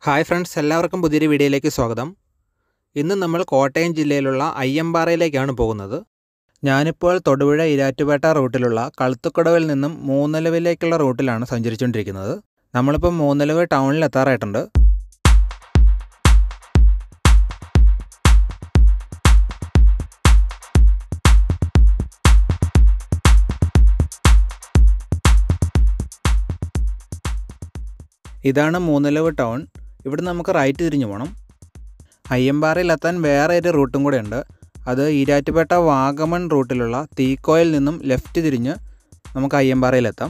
hi friends എല്ലാവർക്കും പുതിയൊരു വീഡിയോയിലേക്ക് സ്വാഗതം ഇന്ന് നമ്മൾ കോട്ടയം ജില്ലയിലുള്ള അയ്യമ്പാറയിലേക്കാണ് പോകുന്നത് ഞാനിപ്പോൾ തൊടുപുഴ ഇരാറ്റുപേട്ട റൂട്ടിലുള്ള കളുത്തുക്കടവിൽ നിന്നും മൂന്നലവിലേക്കുള്ള റൂട്ടിലാണ് സഞ്ചരിച്ചുകൊണ്ടിരിക്കുന്നത് നമ്മളിപ്പോൾ മൂന്നലവ് ടൗണിൽ എത്താറായിട്ടുണ്ട് ഇതാണ് മൂന്നലവ് ടൗൺ ഇവിടെ നമുക്ക് റൈറ്റ് തിരിഞ്ഞു പോകണം അയ്യമ്പാറയിലെത്താൻ വേറെ ഒരു റൂട്ടും കൂടെ ഉണ്ട് അത് ഈരാറ്റുപേട്ട വാഗമൺ റൂട്ടിലുള്ള തീക്കോയിൽ നിന്നും ലെഫ്റ്റ് തിരിഞ്ഞ് നമുക്ക് അയ്യമ്പാറയിലെത്താം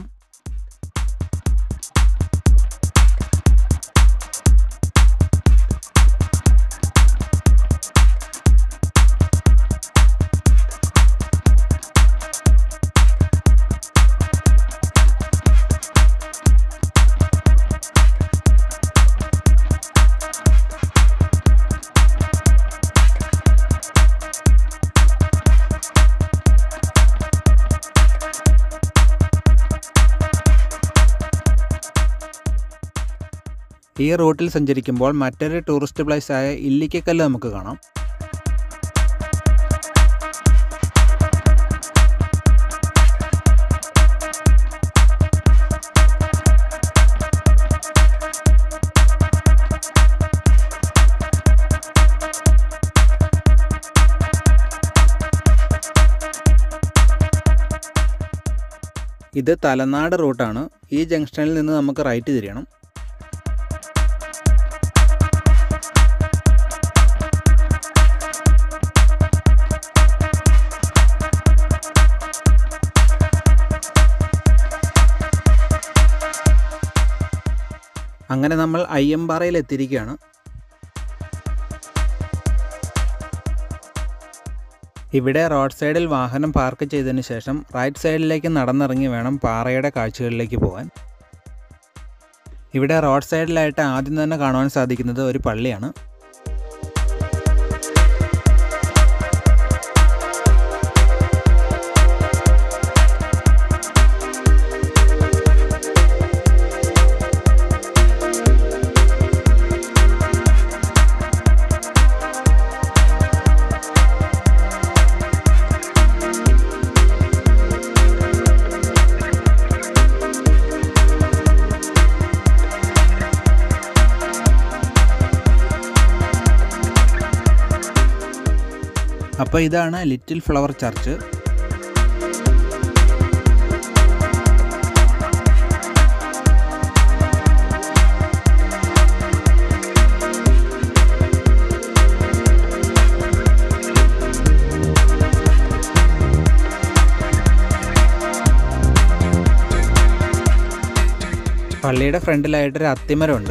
ഈ റൂട്ടിൽ സഞ്ചരിക്കുമ്പോൾ മറ്റൊരു ടൂറിസ്റ്റ് പ്ലേസ് ആയ ഇല്ലിക്കക്കല്ല് നമുക്ക് കാണാം ഇത് തലനാട് റൂട്ടാണ് ഈ ജംഗ്ഷനിൽ നിന്ന് നമുക്ക് റൈറ്റ് തിരിയണം അങ്ങനെ നമ്മൾ അയ്യമ്പാറയിൽ എത്തിയിരിക്കുകയാണ് ഇവിടെ റോഡ് സൈഡിൽ വാഹനം പാർക്ക് ചെയ്തതിന് ശേഷം റൈറ്റ് സൈഡിലേക്ക് നടന്നിറങ്ങി വേണം പാറയുടെ കാഴ്ചകളിലേക്ക് പോകാൻ ഇവിടെ റോഡ് സൈഡിലായിട്ട് ആദ്യം തന്നെ കാണുവാൻ സാധിക്കുന്നത് ഒരു പള്ളിയാണ് അപ്പോൾ ഇതാണ് ലിറ്റിൽ ഫ്ലവർ ചർച്ച് പള്ളിയുടെ ഫ്രണ്ടിലായിട്ടൊരു അത്തിമരമുണ്ട്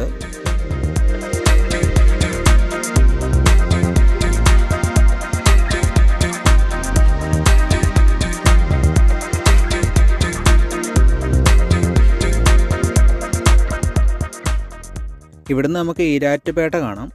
ഇവിടുന്ന് നമുക്ക് ഈരാറ്റുപേട്ട കാണാം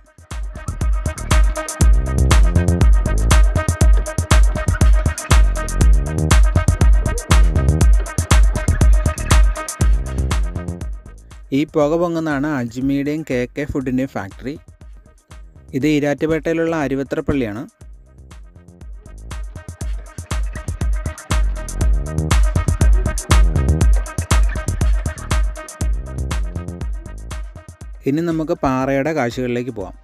ഈ പുക പൊങ്ങുന്നതാണ് അജ്മീയുടെയും കെ കെ ഫുഡിൻ്റെയും ഫാക്ടറി ഇത് ഈരാറ്റുപേട്ടയിലുള്ള അരുവത്ര പള്ളിയാണ് ഇനി നമുക്ക് പാറയുടെ കാഴ്ചകളിലേക്ക് പോവാം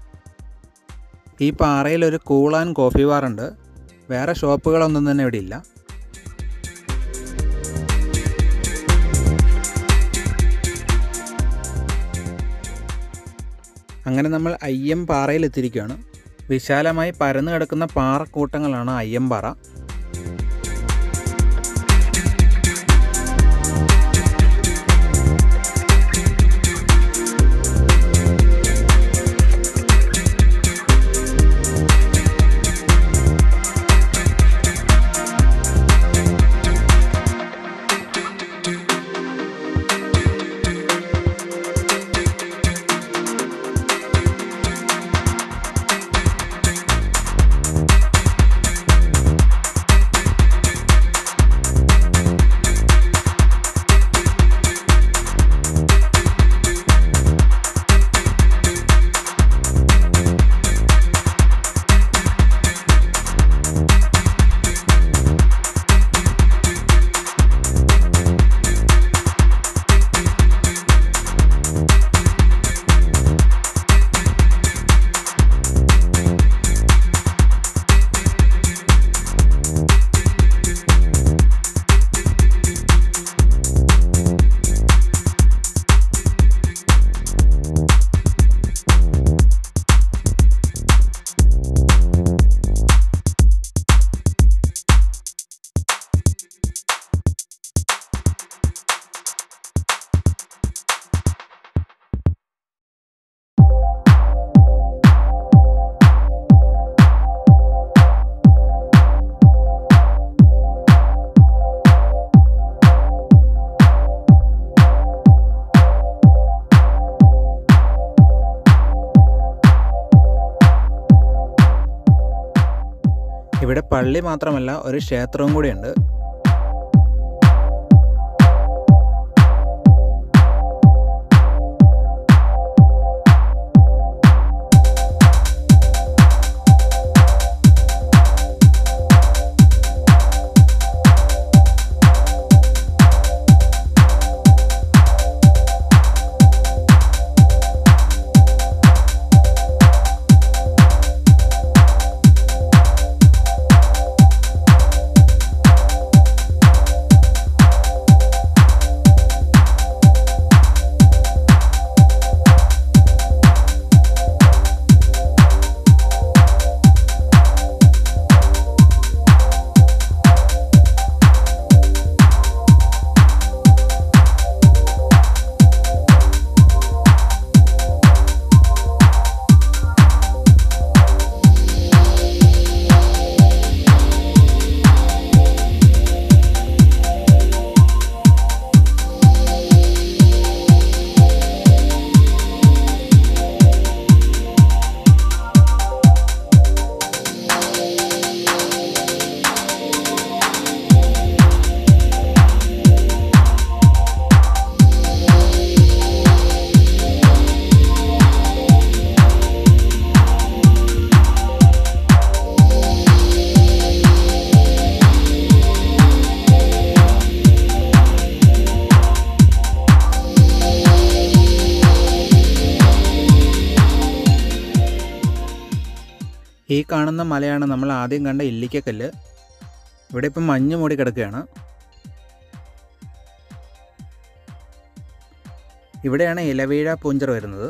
ഈ പാറയിൽ ഒരു കൂൾ ആൻഡ് കോഫി ബാർ ഉണ്ട് വേറെ ഷോപ്പുകളൊന്നും തന്നെ ഇവിടെ ഇല്ല അങ്ങനെ നമ്മൾ അയ്യം പാറയിൽ എത്തിയിരിക്കുകയാണ് വിശാലമായി പരന്നു കിടക്കുന്ന പാറക്കൂട്ടങ്ങളാണ് അയ്യമ്പാറ ഇവിടെ പള്ളി മാത്രമല്ല ഒരു ക്ഷേത്രവും കൂടിയുണ്ട് ഈ കാണുന്ന മലയാണ് നമ്മൾ ആദ്യം കണ്ട ഇല്ലിക്കക്കല്ല് ഇവിടെ ഇപ്പം മഞ്ഞ് മൂടി കിടക്കുകയാണ് ഇവിടെയാണ് ഇലവീഴ പൂഞ്ചർ വരുന്നത്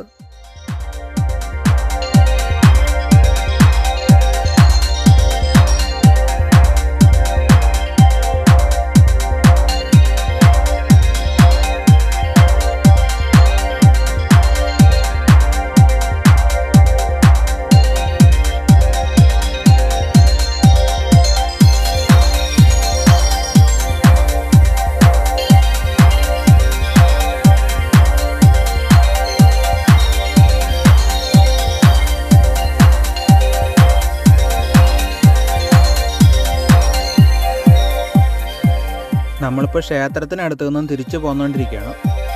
നമ്മളിപ്പോൾ ക്ഷേത്രത്തിനടുത്ത് നിന്നും തിരിച്ചു പോന്നുകൊണ്ടിരിക്കുകയാണ്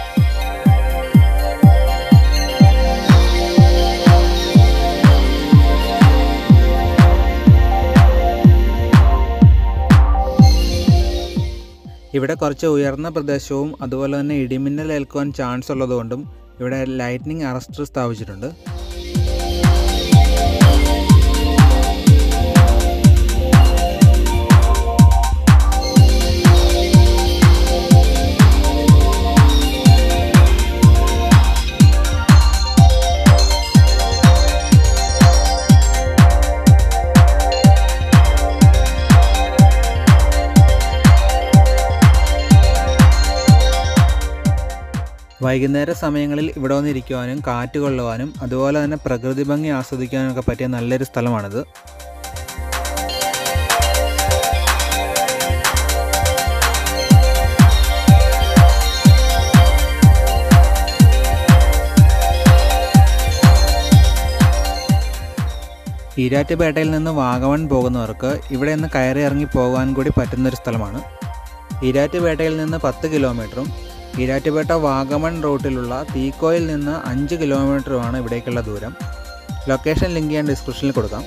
ഇവിടെ കുറച്ച് ഉയർന്ന പ്രദേശവും അതുപോലെ തന്നെ ഇടിമിന്നൽ ഏൽക്കുവാൻ ചാൻസ് ഉള്ളതുകൊണ്ടും ഇവിടെ ലൈറ്റ്നിങ് അറസ്റ്റർ സ്ഥാപിച്ചിട്ടുണ്ട് വൈകുന്നേര സമയങ്ങളിൽ ഇവിടെ വന്നിരിക്കുവാനും കാറ്റ് കൊള്ളുവാനും അതുപോലെ തന്നെ പ്രകൃതി ഭംഗി ആസ്വദിക്കാനും ഒക്കെ പറ്റിയ നല്ലൊരു സ്ഥലമാണിത് ഈരാറ്റുപേട്ടയിൽ നിന്ന് വാഗമൺ പോകുന്നവർക്ക് ഇവിടെ നിന്ന് കയറി ഇറങ്ങി പോകാൻ കൂടി പറ്റുന്നൊരു സ്ഥലമാണ് ഈരാറ്റുപേട്ടയിൽ നിന്ന് പത്ത് കിലോമീറ്ററും ഈരാറ്റുപേട്ട വാഗമൺ റൂട്ടിലുള്ള തീക്കോയിൽ നിന്ന് അഞ്ച് കിലോമീറ്ററുമാണ് ഇവിടേക്കുള്ള ദൂരം ലൊക്കേഷൻ ലിങ്ക് ഞാൻ ഡിസ്ക്രിപ്ഷനിൽ കൊടുക്കാം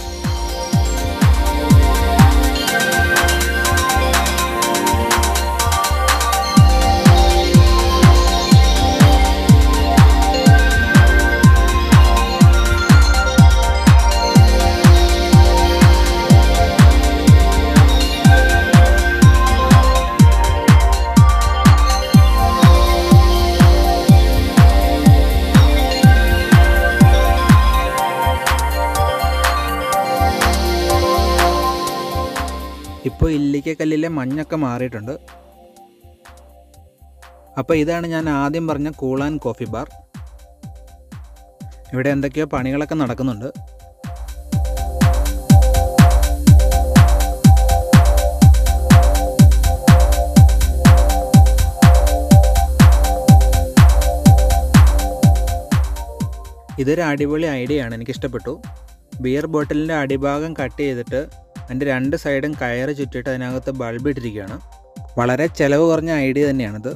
ഇപ്പോൾ ഇല്ലിക്കക്കല്ലിലെ മഞ്ഞൊക്കെ മാറിയിട്ടുണ്ട് അപ്പോൾ ഇതാണ് ഞാൻ ആദ്യം പറഞ്ഞ കൂളാൻ കോഫി ബാർ ഇവിടെ എന്തൊക്കെയോ പണികളൊക്കെ നടക്കുന്നുണ്ട് ഇതൊരു അടിപൊളി ഐഡിയ ആണ് എനിക്കിഷ്ടപ്പെട്ടു ബിയർ ബോട്ടിലിൻ്റെ അടിഭാഗം കട്ട് ചെയ്തിട്ട് അതിൻ്റെ രണ്ട് സൈഡും കയറ് ചുറ്റിയിട്ട് അതിനകത്ത് ബൾബ് ഇട്ടിരിക്കുകയാണ് വളരെ ചിലവ് കുറഞ്ഞ ഐഡിയ തന്നെയാണിത്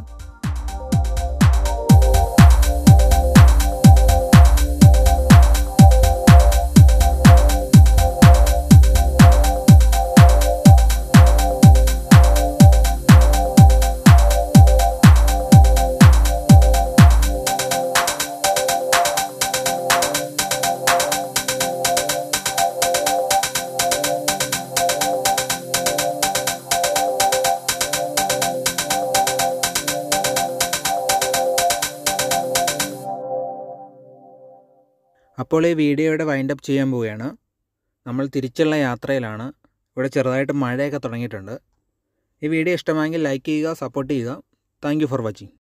അപ്പോൾ ഈ വീഡിയോയുടെ വൈൻഡപ്പ് ചെയ്യാൻ പോവുകയാണ് നമ്മൾ തിരിച്ചുള്ള യാത്രയിലാണ് ഇവിടെ ചെറുതായിട്ട് മഴയൊക്കെ തുടങ്ങിയിട്ടുണ്ട് ഈ വീഡിയോ ഇഷ്ടമായെങ്കിൽ ലൈക്ക് ചെയ്യുക സപ്പോർട്ട് ചെയ്യുക താങ്ക് ഫോർ വാച്ചിങ്